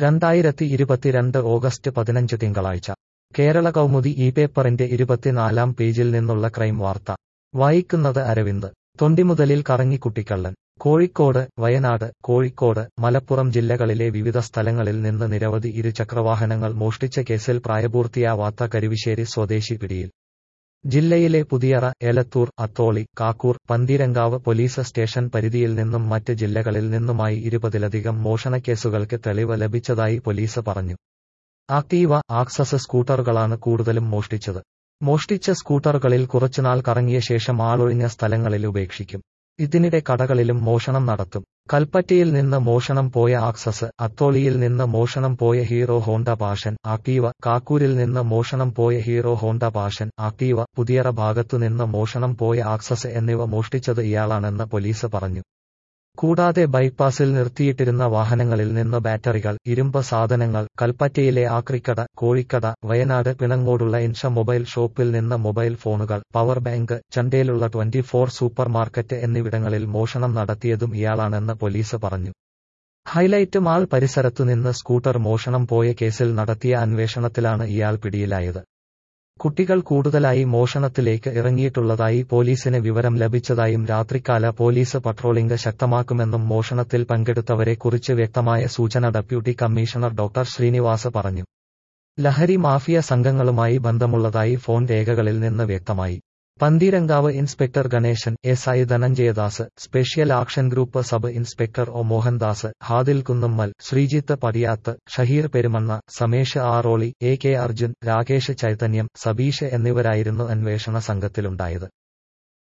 രണ്ടായിരത്തി ഇരുപത്തിരണ്ട് ഓഗസ്റ്റ് പതിനഞ്ച് തിങ്കളാഴ്ച കേരള കൗമുദി ഈ പേപ്പറിന്റെ ഇരുപത്തിനാലാം പേജിൽ നിന്നുള്ള ക്രൈം വാർത്ത വായിക്കുന്നത് അരവിന്ദ് തൊണ്ടിമുതലിൽ കറങ്ങിക്കുട്ടിക്കള്ളൻ കോഴിക്കോട് വയനാട് കോഴിക്കോട് മലപ്പുറം ജില്ലകളിലെ വിവിധ സ്ഥലങ്ങളിൽ നിന്ന് നിരവധി ഇരുചക്രവാഹനങ്ങൾ മോഷ്ടിച്ച കേസിൽ പ്രായപൂർത്തിയാവാത്ത കരുവിശ്ശേരി സ്വദേശി പിടിയിൽ ജില്ലയിലെ പുതിയറ എലത്തൂർ അത്തോളി കാക്കൂർ പന്തീരങ്കാവ് പോലീസ് സ്റ്റേഷൻ പരിധിയിൽ നിന്നും മറ്റ് ജില്ലകളിൽ നിന്നുമായി ഇരുപതിലധികം മോഷണക്കേസുകൾക്ക് തെളിവ് ലഭിച്ചതായി പോലീസ് പറഞ്ഞു ആക്ടീവ ആക്സസ് സ്കൂട്ടറുകളാണ് കൂടുതലും മോഷ്ടിച്ചത് മോഷ്ടിച്ച സ്കൂട്ടറുകളിൽ കുറച്ചുനാൾ കറങ്ങിയ ശേഷം ആളൊഴിഞ്ഞ സ്ഥലങ്ങളിൽ ഉപേക്ഷിക്കും ഇതിനിടെ കടകളിലും മോഷണം നടത്തും കൽപ്പറ്റയിൽ നിന്ന് മോഷണം പോയ ആക്സസ് അത്തോളിയിൽ നിന്ന് മോഷണം പോയ ഹീറോ ഹോണ്ട പാഷൻ ആക്ടീവ കാക്കൂരിൽ നിന്ന് മോഷണം പോയ hero Honda passion Activa Puthiyara ഭാഗത്തുനിന്ന് മോഷണം പോയ ആക്സസ് എന്നിവ മോഷ്ടിച്ചത് ഇയാളാണെന്ന് പോലീസ് പറഞ്ഞു കൂടാതെ ബൈപ്പാസിൽ നിർത്തിയിട്ടിരുന്ന വാഹനങ്ങളിൽ നിന്ന് ബാറ്ററികൾ ഇരുമ്പ് സാധനങ്ങൾ കൽപ്പറ്റയിലെ ആക്രിക്കട കോഴിക്കട വയനാട് പിണങ്ങോടുള്ള ഇൻഷ മൊബൈൽ ഷോപ്പിൽ നിന്ന് മൊബൈൽ ഫോണുകൾ പവർ ബാങ്ക് ചണ്ടയിലുള്ള ട്വന്റി ഫോർ സൂപ്പർ മാർക്കറ്റ് എന്നിവിടങ്ങളിൽ മോഷണം നടത്തിയതും ഇയാളാണെന്ന് പോലീസ് പറഞ്ഞു ഹൈലൈറ്റ് മാൾ പരിസരത്തുനിന്ന് സ്കൂട്ടർ മോഷണം പോയ കേസിൽ നടത്തിയ അന്വേഷണത്തിലാണ് ഇയാൾ പിടിയിലായത് കുട്ടികൾ കൂടുതലായി മോഷണത്തിലേക്ക് ഇറങ്ങിയിട്ടുള്ളതായി പോലീസിന് വിവരം ലഭിച്ചതായും രാത്രികാല പോലീസ് പട്രോളിംഗ് ശക്തമാക്കുമെന്നും മോഷണത്തിൽ പങ്കെടുത്തവരെ കുറിച്ച് വ്യക്തമായ സൂചന ഡെപ്യൂട്ടി കമ്മീഷണർ ഡോക്ടർ ശ്രീനിവാസ് പറഞ്ഞു ലഹരി മാഫിയ സംഘങ്ങളുമായി ബന്ധമുള്ളതായി ഫോൺ രേഖകളിൽ നിന്ന് വ്യക്തമായി Pantheerankavu inspector Ganesan S I Dhananjayadas special action group sub inspector O Mohandas Hadil Kunnummal Sreejith Padiyath Shaheer Perumanna Samesh Aroli A K Arjun Rakesh Chaitanyam Sabeesh എന്നിവരായിരുന്നു അന്വേഷണ സംഘത്തിലുണ്ടായത്